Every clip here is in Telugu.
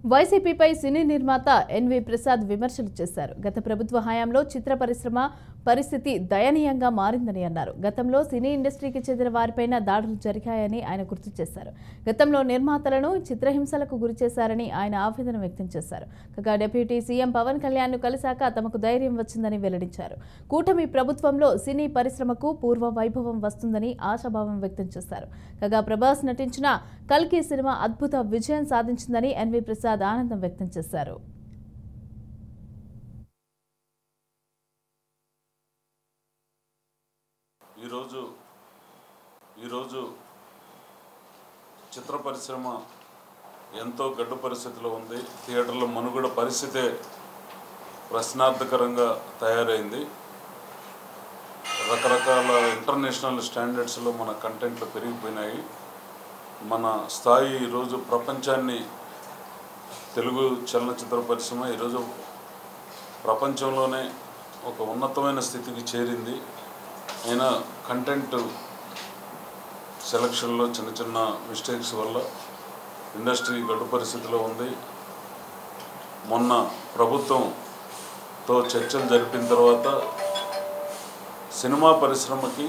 వైసీపీపై సినీ నిర్మాత ఎన్వి ప్రసాద్ విమర్శలు చేశారు గత ప్రభుత్వ హయాంలో చిత్ర పరిశ్రమ పరిస్థితి దయనీయంగా మారిందని అన్నారు గతంలో సినీ ఇండస్ట్రీకి చెందిన వారిపైన దాడులు జరిగాయని ఆయన గుర్తు చేశారు గతంలో నిర్మాతలను చిత్రహింసలకు గురి చేశారని ఆయన ఆవేదన వ్యక్తం చేశారు కాగా డిప్యూటీ సీఎం పవన్ కళ్యాణ్ను కలిశాక తమకు ధైర్యం వచ్చిందని వెల్లడించారు కూటమి ప్రభుత్వంలో సినీ పరిశ్రమకు పూర్వ వైభవం వస్తుందని ఆశాభావం వ్యక్తం చేశారు కాగా ప్రభాస్ నటించిన కల్కి సినిమా అద్భుత విజయం సాధించిందని ఎన్వి ప్రసాద్ ఆనందం వ్యక్తం చేశారు ఈరోజు ఈరోజు చిత్ర పరిశ్రమ ఎంతో గడ్డు పరిస్థితిలో ఉంది థియేటర్ల మనుగడ పరిస్థితే ప్రశ్నార్థకరంగా తయారైంది రకరకాల ఇంటర్నేషనల్ స్టాండర్డ్స్లో మన కంటెంట్లు పెరిగిపోయినాయి మన స్థాయి ఈరోజు ప్రపంచాన్ని తెలుగు చలనచిత్ర పరిశ్రమ ఈరోజు ప్రపంచంలోనే ఒక ఉన్నతమైన స్థితికి చేరింది అయినా కంటెంట్ సెలక్షన్లో చిన్న చిన్న మిస్టేక్స్ వల్ల ఇండస్ట్రీ గడ్డు పరిస్థితిలో ఉంది మొన్న ప్రభుత్వంతో చర్చలు జరిపిన తర్వాత సినిమా పరిశ్రమకి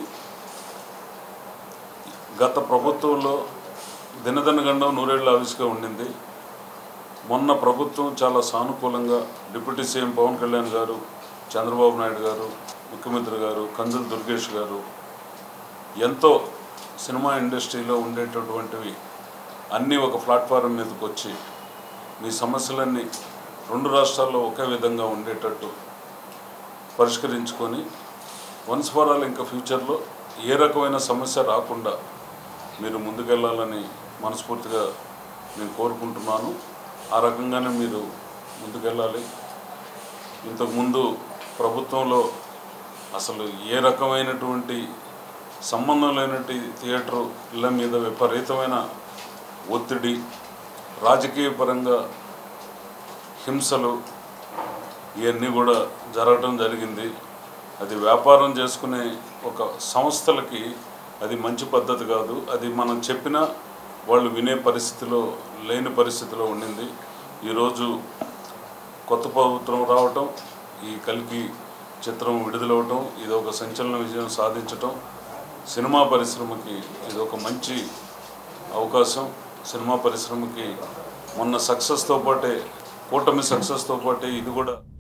గత ప్రభుత్వంలో దినదినగండం నూరేళ్ల ఆవిష్గా ఉండింది మొన్న ప్రభుత్వం చాలా సానుకూలంగా డిప్యూటీ సీఎం పవన్ కళ్యాణ్ గారు చంద్రబాబు నాయుడు గారు ముఖ్యమంత్రి గారు కందుల దుర్గేష్ గారు ఎంతో సినిమా ఇండస్ట్రీలో ఉండేటటువంటివి అన్నీ ఒక ప్లాట్ఫారం మీదకి వచ్చి మీ సమస్యలన్నీ రెండు రాష్ట్రాల్లో ఒకే విధంగా ఉండేటట్టు పరిష్కరించుకొని వన్స్ ఫర్ ఆల్ ఇంకా ఫ్యూచర్లో ఏ రకమైన సమస్య రాకుండా మీరు ముందుకెళ్ళాలని మనస్ఫూర్తిగా నేను కోరుకుంటున్నాను ఆ రకంగానే మీరు ముందుకెళ్ళాలి ఇంతకుముందు ప్రభుత్వంలో అసలు ఏ రకమైనటువంటి సంబంధం లేనటువంటి థియేటర్ ఇళ్ళ మీద విపరీతమైన ఒత్తిడి రాజకీయ పరంగా హింసలు ఇవన్నీ కూడా జరగడం జరిగింది అది వ్యాపారం చేసుకునే ఒక సంస్థలకి అది మంచి పద్ధతి కాదు అది మనం చెప్పినా వాళ్ళు వినే పరిస్థితిలో లేని పరిస్థితిలో ఉండింది ఈరోజు కొత్త ప్రభుత్వం రావటం ఈ కలికి చిత్రం విడుదలవటం ఇది ఒక సంచలన విజయం సాధించటం సినిమా పరిశ్రమకి ఇది ఒక మంచి అవకాశం సినిమా పరిశ్రమకి మొన్న సక్సెస్తో పాటే కూటమి సక్సెస్తో పాటే ఇది కూడా